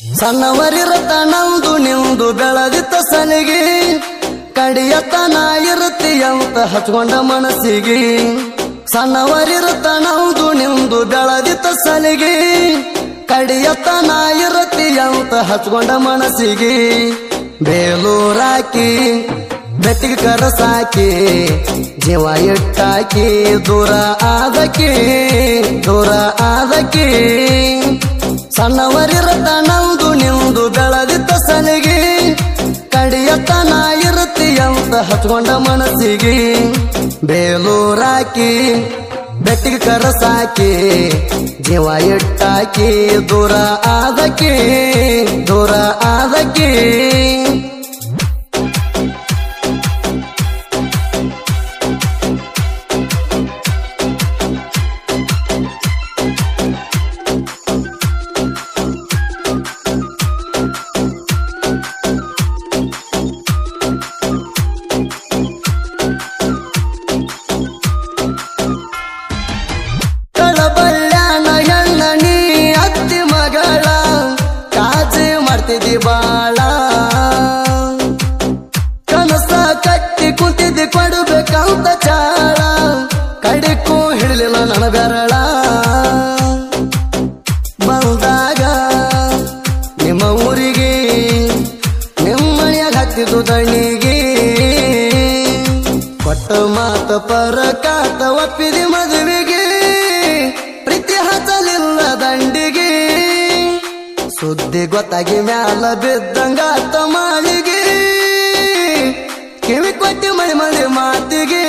ಸಣ್ಣವರಿರತ ನಮ್ದು ನಿಮ್ದು ಬೆಳದಿತ್ತ ಸಲಿಗೆ ಕಡಿಯತನ ಇರುತ್ತೀಯಂತ ಹಚ್ಕೊಂಡ ಮನಸ್ಸಿಗೆ ಸಣ್ಣವರಿರತ ನಮ್ದು ನಿಮ್ದು ಬೆಳದಿತ್ತ ಸಲಿಗೆ ಕಡಿಯತನ ಇರುತ್ತೀಯಂತ ಹಚ್ಕೊಂಡ ಮನಸ್ಸಿಗೆ ಬೇಲೂರಾಕಿ ಬೆಟ್ಟಿಗೆ ಕರಸಾಕಿ ಜೀವ ಇಟ್ಟಾಕಿ ದೂರ ಆದಕಿ ದೂರ ಆದಕಿ ಸಣ್ಣವರಿರತ ನಮ್ದು ನಿಮ್ದು ಬೆಳದಿತ್ತ ಸಲಿಗೆ ಕಡಿಯತನ ಇರುತ್ತೀಯಂತ ಹಚ್ಕೊಂಡ ಮನಸ್ಸಿಗೆ ಬೇಲೂರಾಕಿ ಬೆಟ್ಟಿಗೆ ಕರಸಾಕಿ ಜೀವ ಇಟ್ಟಾಕಿ ದೂರ ಆದಕಿ ದೂರ ಆದಕಿ ಕಳಬಳ್ಳ್ಯಾನ ಹೆಣ್ಣ ನೀ ಅತ್ತಿ ಮಗಳ ಕಾಜಿ ಮಾಡ್ತಿದ್ದಿ ಬಾಳ ಕನಸ ಕಟ್ಟಿ ಕುಂತಿದ್ದಿ ಕೊಡಬೇಕಂತ ಚಾಳ ಕಡಿಕು ಹಿಡಲಿಲ್ಲ ನನ್ನ ಬೆರಳ ಬಂದಾಗ ನಿಮ್ಮ ಊರಿಗೆ ನಿಮ್ಮನೆಯಾಗ ಹತ್ತಿದ್ದು ದಣಿಗೆ ಕೊಟ್ಟ ಮಾತ ಪರಕಾತ ಒಪ್ಪಿದಿ ಮದುವೆಗೆ ಪ್ರೀತಿ ಹಚ್ಚಲಿಲ್ಲ ದಂಡಿಗೆ ಸುದ್ದಿ ಗೊತ್ತಾಗಿ ಮ್ಯಾಲ ಬಿದ್ದಂಗಾತ ಮಾಳಿಗೆ ಕಿವಿ ಕೊಟ್ಟಿ ಮಳಿ ಮಳಿ ಮಾತಿಗೆ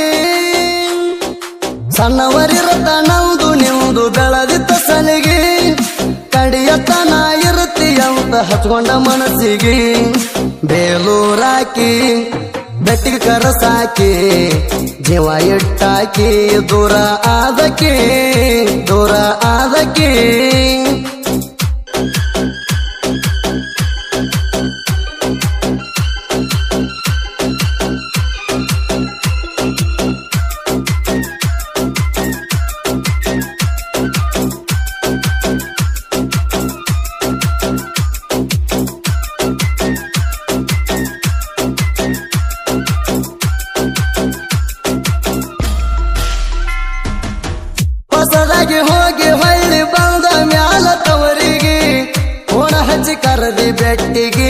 ಸಣ್ಣವರಿರತ ನಮ್ದು ನಿಮ್ದು ಬೆಳದಿತ್ತ ಸಲಿಗೆ ಕಡಿಯತನ ಇರುತ್ತೀಯಂತ ಹಚ್ಕೊಂಡ ಮನಸ್ಸಿಗೆ ಬೇಲೂರಾಕಿ ಬೆಟ್ಟಿಗೆ ಕರಸಾಕಿ ಜೀವ ಇಟ್ಟಾಕಿ ದೂರ ಆದಕಿ ದೂರ ಆದಕಿ ಹೊಸದಾಗಿ ಹೋಗಿ ಹೊಳ್ಳಿ ಬಂದ ಮ್ಯಾಲ ತವರಿಗೆ ಕೋಣ ಹಚ್ಚಿ ಕರದಿ ಬೆಟ್ಟಿಗೆ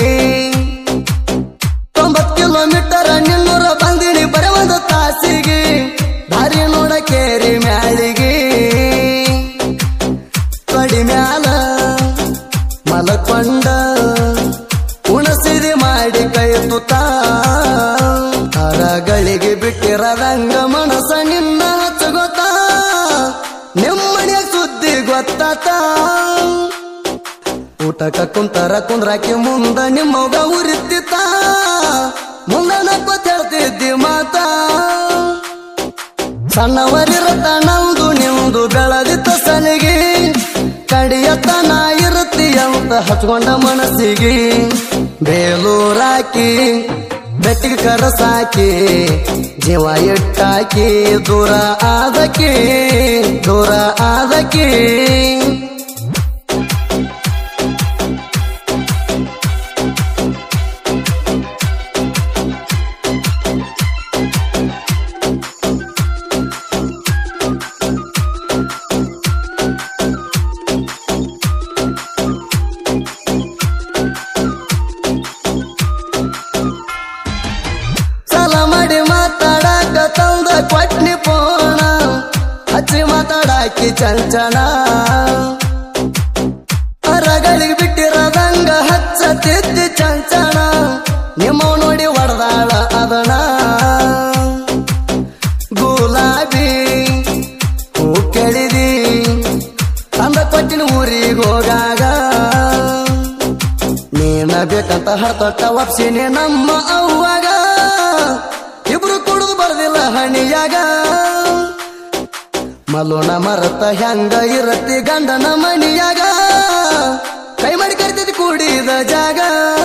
ತೊಂಬತ್ ಕಿಲೋಮೀಟರ್ ನಿನ್ನೂರ ಬಂದಿನಿ ಬರೀ ಒಂದು ತಾಸಿಗೆ ದಾರಿ ನೋಡ ಕೇರಿ ಮ್ಯಾಳಿಗೆ ಕಡಿ ಮ್ಯಾಲ ಮಲಕೊಂಡ ಉಣಸಿರಿ ಮಾಡಿ ಕೈ ತುತ್ತ ಅರಗಳಿಗೆ ಬಿಟ್ಟಿರದಂಗ ಮನಸ ನಿನ್ನ ಹಚ್ಚಗೊತ್ತ ನಿಮ್ಮನೆಯ ಸುದ್ದಿ ಗೊತ್ತಾತ ಊಟಕ ಕುಂತರ ಕುಂದ್ರಾಕಿ ಮುಂದ ನಿಮ್ಮಗ ಉರಿತಿತ್ತ ಮುಂದ ನಕ್ಕೋತ್ ಹೇಳ್ತಿದ್ದಿ ಮಾತ ಸಣ್ಣವರಿರತ ನಮ್ದು ನಿಮ್ದು ಬೆಳದಿತ್ತ ಸಲಿಗೆ ಕಡಿಯತನ ಇರುತ್ತೀಯಂತ ಹಚ್ಕೊಂಡ ಮನಸ್ಸಿಗೆ ಬೇಲೂರಾಕಿ ಬೆಟ್ಟಿಗೆ ಕರಸಾಕಿ ಜೀವ ಇಟ್ಟಾಕಿ ದೂರ ಆದಕಿ ದೂರ ಆದಕಿ ಸಾಲ ಮಾಡಿ ಮಾತಾಡಕ ತಂದ ಕೊಟ್ನಿ ಪೋಣ ಹಚ್ಚಿ ಮಾತಾಡಾಕಿ ಚಂಚನ ಅರಗಳಿಗೆ ಬಿಟ್ಟಿರದಂಗ ಹಚ್ಚ ತಿದ್ದಿ ಚಂಚನ ನಿಮ್ಮ ನೋಡಿ ಹೊಡೆದಾಳ ಅದನ ಗುಲಾಬಿ ಹೂ ಕೆಳಿದಿ ತಂದ ಕೊಟ್ಟಿನ ಊರಿಗೆ ಹೋಗಾಗ ನೀನ ಬೇಕಂತ ಹರ್ತೊಟ್ಟ ಒಪ್ಸಿನಿ ನಮ್ಮ ಅವ್ವಾಗ ಇಬ್ರು ಕುಡಿದು ಬರ್ದಿಲ್ಲ ಹಣಿಯಾಗ ಮಲೋಣ ಮರತ ಹೆಂಗ ಇರತಿ ಗಂಡನ ಮನಿಯಾಗ ಕೈ ಮಾಡಿ ಕರಿತೈತಿ ಕೂಡಿದ ಜಾಗ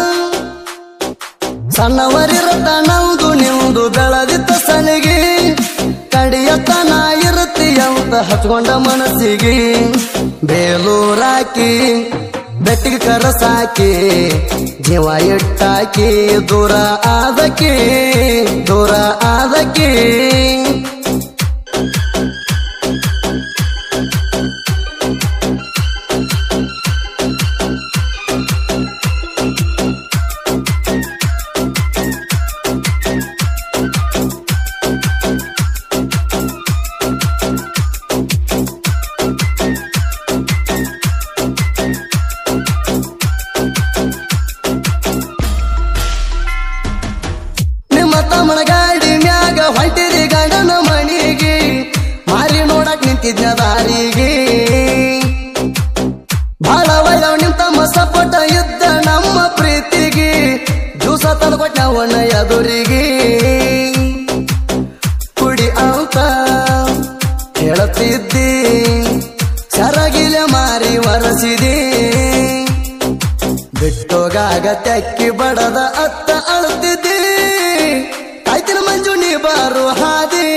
ಸಣ್ಣವರಿರತ ನಮ್ದು ನಿಮ್ದು ಬೆಳದಿತ್ತ ಸಲಿಗೆ ಕಡಿಯತನ ಇರುತ್ತೀಯಂತ ಹಚ್ಕೊಂಡ ಮನಸ್ಸಿಗೆ ಬೇಲೂರಾಕಿ ಬೆಟ್ಟಿಗೆ ಕರಸಾಕಿ ಜೀವ ಇಟ್ಟಾಕಿ ದೂರ ಆದಕಿ ದೂರ ಆದಕಿ ನಿಮ್ಮ ತಮ್ಮನ ಗಾಡಿ ಮ್ಯಾಗ ಹೊಂಟಿರಿ ಗಂಡನ ಮಣಿಗೆ ಮಾರಿ ನೋಡಕ್ ನಿಂತಿದ್ನ ದಾರಿಗೆ ಬಹಳ ಒಳ್ಳೆವ್ ನಿಮ್ ತಮ್ಮ ಸಪೋಟ ಇದ್ದ ನಮ್ಮ ಪ್ರೀತಿಗೆ ಜ್ಯೂಸ ತಂದ್ಕೊಟ್ಟವನ ಎದುರಿಗೆ ಕುಡಿ ಅಂತ ಹೇಳುತ್ತಿದ್ದಿ ಸರಗಿಲೆ ಮಾರಿ ವರಸಿದಿ ಬಿಟ್ಟೋಗಾಗ ತೆಕ್ಕಿ ಬಡದ ಅತ್ತ ಅಳುತ್ತಿದ್ದಿ ಕಾಯ್ತಿನ ಮಂಜು ನೀ ಬಾರು ಹಾದಿ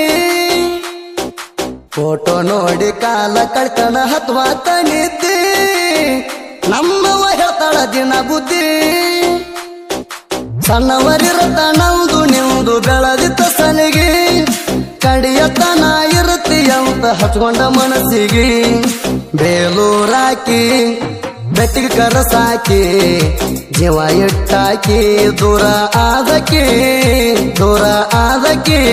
ಫೋಟೋ ನೋಡಿ ಕಾಲ ಕಳ್ಕಣ ಹತ್ವಾ ತನಿದ್ದಿ ನಮ್ಮವ ಹೇಳ್ತಾಳ ದಿನ ಬುದ್ಧಿ ಸಣ್ಣವರಿರತ ನಮ್ದು ನಿಮ್ದು ಬೆಳೆದಿತ್ತ ಸಲಿಗೆ ಕಡಿಯತನ ಇರುತ್ತಿ ಅಂತ ಹಚ್ಕೊಂಡ ಮನಸ್ಸಿಗೆ ಬೇಲೂರಾಕಿ ಬೆಟ್ಟಿಗೆ ಕರಸಾಕಿ ಜೀವ ಇಟ್ಟಾಕಿ ದೂರ ಆದಕಿ ದೂರ ಆದಕಿ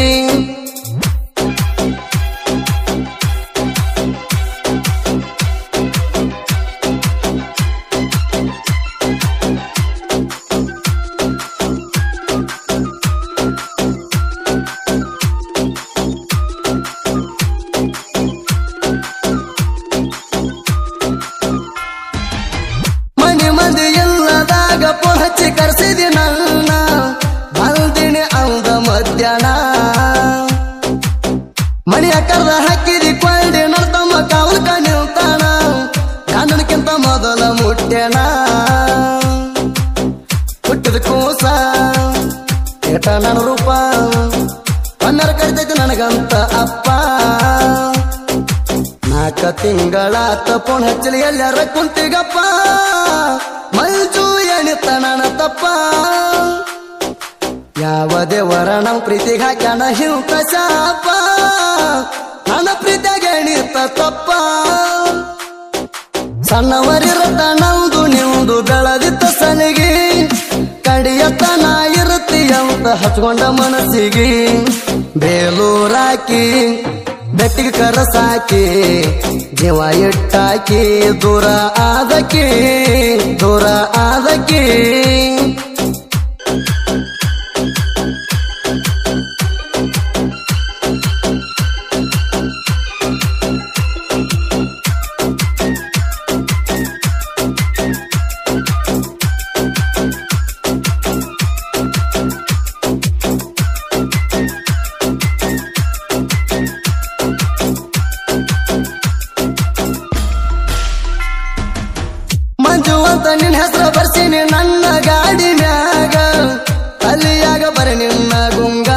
ಮನೆ ಮಂದಿ ಇಲ್ಲದಾಗ ಪುಣ ಹಚ್ಚಿ ಕರ್ಸಿದಿ ನನ್ನ ಬಂದಿನಿ ಅಂದ ಮಧ್ಯಾಹ್ನ ಮನೆಯ ಕರ್ದ ಹಾಕಿದಿ ಕೊಂಡಿ ನಡ್ತಮ್ಮ ಕಾವಲ್ಕ ನಿಲ್ತಾನ ಗಂಡನಕ್ಕಿಂತ ಮೊದಲ ಮುಟ್ಟ್ಯಾನ ಹುಟ್ಟಿದ ಕೂಸ ಏಟ ನನ್ನ ರೂಪ ಪನ್ನರ ಕರಿತೈತಿ ನನಗಂತ ಅಪ್ಪ ನಾಲ್ಕ ತಿಂಗಳಾತ ಪೋಣ ಹಚ್ಚಲಿ ಎಲ್ಲರ ಕುಂತಿಗಪ್ಪ ಮಂಜು ಎಣಿತ ನನ್ನ ತಪ್ಪ ಯಾವ ದೇವರ ನಮ್ ಪ್ರೀತಿಗೆ ಹಾಕ್ಯಾನ ಹಿಂತ ಶಾಪ ನನ್ನ ಪ್ರೀತಿಯಾಗ ಎಣಿತ ತಪ್ಪ ಸಣ್ಣವರಿರತ ನಮ್ದು ನಿಮ್ದು ಬೆಳೆದಿತ್ತ ಸಲಿಗೆ ಕಡಿಯತನ ಇರುತ್ತಿ ಅಂತ ಹಚ್ಕೊಂಡ ಮನಸ್ಸಿಗೆ ಬೇಲೂರಾಕಿ ಬೆಟ್ಟಿಗೆ ಕರಸಾಕಿ ಜೀವ ಇಟ್ಟಾಕಿ ದೂರ ಆದಕಿ ದೂರ ಆದಕಿ ಮಂಜು ಅಂತ ನಿನ್ನ ಹೆಸರು ಬರ್ಸೀನಿ ನನ್ನ ಗಾಡಿ ಮ್ಯಾಗ ಅಲ್ಲಿಯಾಗ ಬರ ನಿನ್ನ ಗುಂಗ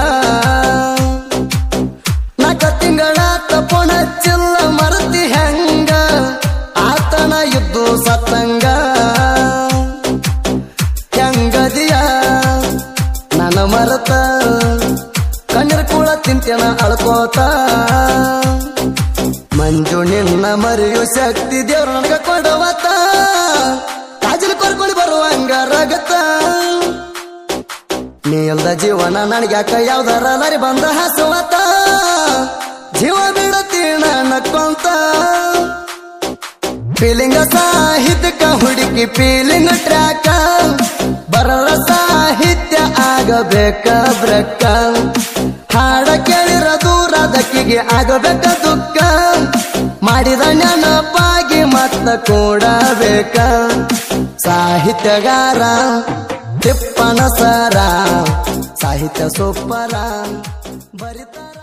ನಾಕ ತಿಂಗಳಾತ ಪೊಣ ಚಿಲ್ಲ ಮರತಿ ಹೆಂಗ ಆತನ ಇದ್ದು ಸತ್ತಂಗ ಹೆಂಗದಿಯ ನನ್ನ ಮರತ ಕಣ್ಣೀರ್ ಕೂಡ ತಿಂತೇನ ಅಳ್ಕೋತ ಮಂಜು ನಿನ್ನ ಮರೆಯು ಶಕ್ತಿ ದೇವ್ರು ನನಗ ಕೊಡವತ್ತ ಕಾಜಲ್ ಕೊರ್ಕೊಂಡು ಬರುವಂಗ ರಗತ ನೀ ಇಲ್ದ ಜೀವನ ನನಗ್ಯಾಕ ಯಾವ್ದಾರ ಲರಿ ಬಂದ ಹಸುವತ್ತ ಜೀವ ಬಿಡತೀನ ನಕ್ಕೊಂತ ಫೀಲಿಂಗ ಸಾಹಿತ್ಯಕ ಹುಡುಕಿ ಫೀಲಿಂಗ್ ಟ್ರ್ಯಾಕ ಬರಲ ಸಾಹಿತ್ಯ ಆಗಬೇಕ ಬ್ರಕ್ಕ ಹಾಡ ಕೇಳಿರ ದೂರದಕ್ಕಿಗೆ ಆಗಬೇಕ ದುಃಖ ಮಾಡಿದ ನೆನಪಾಗಿ ಮತ್ತ ಕೂಡಬೇಕ ಸಾಹಿತ್ಯಗಾರ ತಿಪ್ಪನ ಸರ ಸಾಹಿತ್ಯ ಸೂಪರ ಬರಿತಾರ